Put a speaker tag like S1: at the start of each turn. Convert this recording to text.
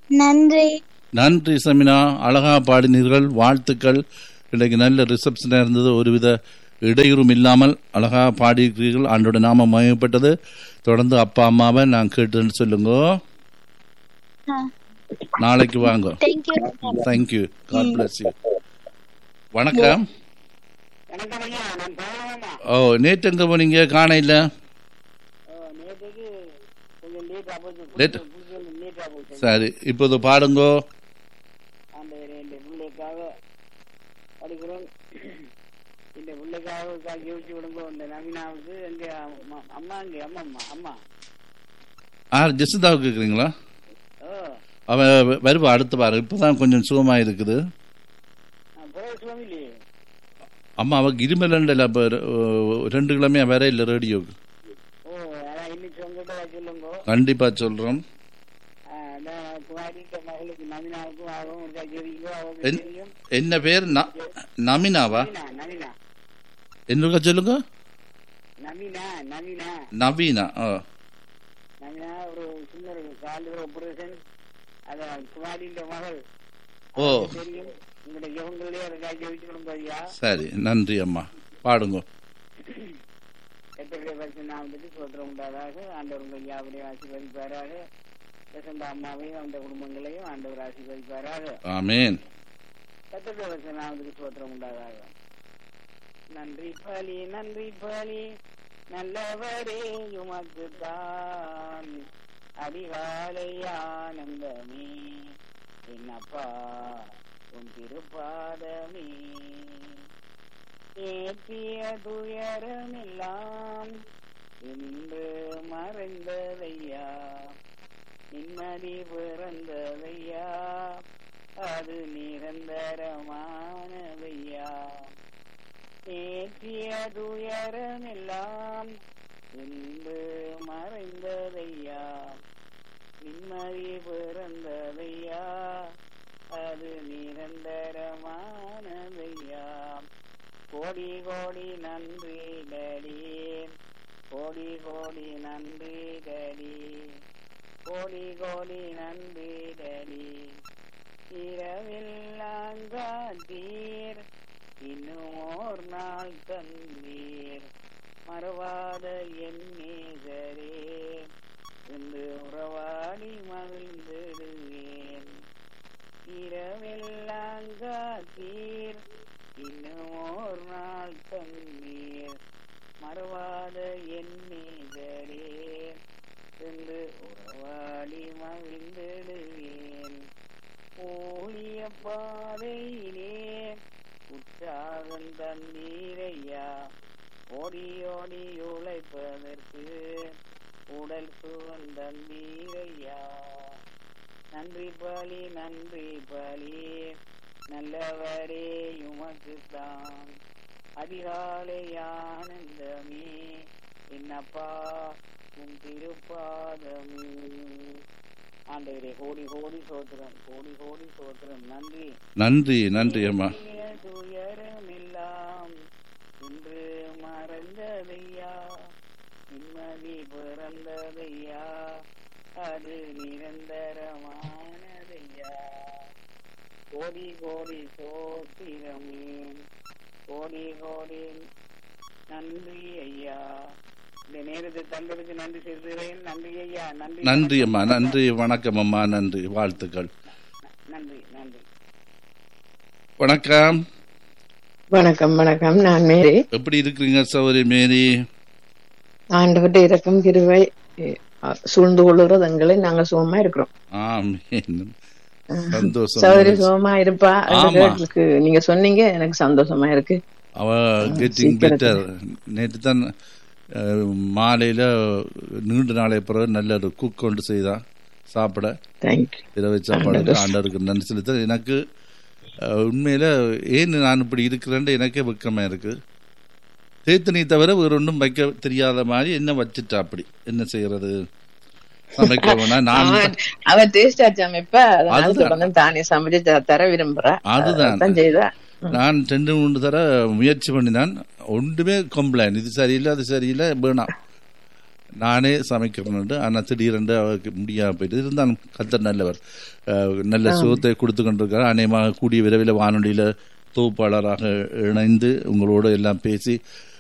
S1: நன்றி
S2: நன்றி சமினா அழகா பாடினீர்கள் வாழ்த்துக்கள் இன்றைக்கு நல்ல ரிசப்ஷனாக இருந்தது ஒருவித இடையூறும் இல்லாமல் அழகா பாடியிருக்கிறீர்கள் ஆண்டோட நாம மயப்பட்டது தொடர்ந்து அப்பா அம்மாவை நான் கேட்டுன்னு சொல்லுங்க நாளைக்கு வாங்க
S1: thank you
S2: thank you God bless you வணக்கம்
S3: வணக்கம் ஐயா நான் பழனமா
S2: ஓ நேற்று எங்க போனீங்க காண இல்லை
S3: நேற்றுக்கு கொஞ்சம் லேட்டாக போச்சு
S2: Late?
S3: லேட்டாக போச்சு
S2: சரி இப்போது பாடுங்கோ
S3: ஆண்டவரே இந்த பிள்ளைக்காக படிக்கிறோம் இந்த பிள்ளைக்காக யோசிச்சு விடுங்க இந்த நவீனாவுக்கு எங்க அம்மா அம்மா இங்க அம்மா அம்மா அம்மா
S2: ஆ ஜெசிதாவுக்கு கேட்குறீங்களா
S3: ஓ
S2: அவன் வருவா அடுத்த வாரம் இப்போதான் கொஞ்சம் சுகமாக இருக்குது
S3: நான் பிறகு சுவாமிலே
S2: அம்மா அவக்கு இருமலண்டல அப்போ ரெண்டு கிழமையா வேற இல்லை ரேடியோக்கு
S3: ஓ அதான் இன்னைக்கு உங்ககிட்ட சொல்லுங்க
S2: கண்டிப்பா சொல்றோம்
S3: குமாரிட்ட மகளுக்கு நவீனாவுக்கும் ஆகும் இருக்கா ஜெரிக்கோ அவருக்கு
S2: என்-
S3: தெரியும்
S2: என்ன பேர் ந- நமினாவா
S3: நவீனா நவீனா
S2: என்னக்கா சொல்லுங்க
S3: நவீனா நவீனா
S2: நவீனா ஓ
S3: நவீனா ஒரு சின்ன ஒரு கால் ஆபரேஷன் அதான் குமாரின்ற மகள்
S2: ஓ
S3: தெரியும் உங்களுடைய யோகங்களே இருக்கா ஜெயிச்சு கொடுங்க
S2: சரி நன்றி அம்மா பாடுங்க
S3: எத்தகைய பரிசு நாமத்துக்கு சோத்திரம் உண்டாதாக ஆண்டவர் உங்கள் யாவரையும் ஆசீர்வதிப்பாராக வசந்த அம்மாவையும் அந்த குடும்பங்களையும் ஆண்டவர் ஆசீர்வதிப்பாராக
S2: ஆமேன்
S3: எத்தகைய பரிசு நாமத்துக்கு சோத்திரம் உண்டாதாக நன்றி பலி நன்றி பலி நல்லவரே உமக்கு தான் அதிகாலை ஆனந்தமே என்னப்பா உன் திருப்பாதமே ஏற்றிய துயரமெல்லாம் இன்று மறைந்ததையா நிம்மதி பிறந்ததையா அது நிரந்தரமானதையா ஏற்றிய துயரமெல்லாம் இன்று மறைந்ததையா நிம்மதி பிறந்ததையா அது நிரந்தரமானதையா கோடி கோடி நன்றி டடி கோடி கோடி நன்றி டடி கோடி கோடி நன்றி டடி இரவெல்லாம் காத்தீர் இன்னும் ஓர் நாள் தந்தீர் மறவாத என் நேசரே என்று உறவாடி மகிழ்ந்திடுவேன் இரவெல்லாம் காத்தீர் இன்னும் ஓர் நாள் தந்தீர் மறவாத என் நேசரே என்று உறவாடி மகிழ்ந்திடுவேன் ஊழிய பாதையிலே உற்சாகம் தந்தீரையா ஓடி ஓடி உழைப்பதற்கு உடல் சுகம் தந்தீரையா நன்றி பலி நன்றி பலி நல்லவரே உமக்குத்தான் அதிகாலை ஆனந்தமே என்னப்பா உன் திருப்பாதமே ஆண்டவரே கோடி கோடி சோத்திரம் கோடி கோடி சோத்திரம் நன்றி
S2: நன்றி நன்றி அம்மா
S3: தீய துயரமெல்லாம் இன்று மறந்ததையா நிம்மதி பிறந்ததையா அது நிரந்தரமானதையா கோடி கோடி சோத்திரமே கோடி கோடி நன்றி ஐயா இந்த நேரத்தை தந்ததுக்கு நன்றி செலுத்துகிறேன் நன்றி ஐயா நன்றி
S2: நன்றி அம்மா நன்றி வணக்கம் அம்மா நன்றி வாழ்த்துக்கள்
S3: நன்றி நன்றி
S2: வணக்கம்
S4: வணக்கம் வணக்கம் நான் மேரி
S2: எப்படி இருக்கிறீங்க சௌரி மேரி
S4: ஆண்டவர்கிட்ட இறக்கம் கிருவை அஹ், சூழ்ந்து கொள்ளுறது எங்களை நாங்க சுகமா இருக்கிறோம்
S2: ஆமீன் சந்தோஷம்
S4: சௌதரி சுகமா இருப்பா அந்த
S2: ஆமா.
S4: கேட்டுக்கு நீங்க சொன்னீங்க எனக்கு சந்தோஷமா இருக்கு
S2: அவ கெட்டிங் பெட்டர் நேற்று தான் அஹ், மாலையில நீண்ட நாளை பிறகு நல்ல ஒரு குக் கொண்டு செய்தா சாப்பிட
S4: தேங்க்யூ
S2: இரவு சாப்பாடு ஆண்டவருக்கு நன்றி செலுத்த எனக்கு அஹ், உண்மையில ஏன் நான் இப்படி இருக்கிறேன்னு எனக்கே வெக்கமா இருக்கு தேத்தனி தவிர வேற ஒன்றும் வைக்க தெரியாத மாதிரி என்ன வச்சுட்டா அப்படி என்ன செய்யறது சமைக்க வேணா நான்
S4: அவ டேஸ்ட் ஆச்சாம இப்ப அதனால
S2: அதுதான்.
S4: தொடர்ந்து தானே சமைச்சு த- தர விரும்புறா
S2: அதுதான்.
S4: அதான் செய்தா
S2: நான் ரெண்டு மூணு தர முயற்சி பண்ணினான் ஒன்றுமே கம்ப்ளைண்ட் இது சரியில்லை அது சரியில்லை வேணாம் நானே சமைக்கிறேன் ஆனால் திடீரென்று அவருக்கு முடியாமல் போயிட்டு இருந்தாலும் கத்தர் நல்லவர் அஹ், நல்ல சுகத்தை கொடுத்து கொண்டிருக்கிறார் அநேகமாக கூடிய விரைவில் வானொலியில் தொகுப்பாளராக இணைந்து உங்களோட எல்லாம் பேசி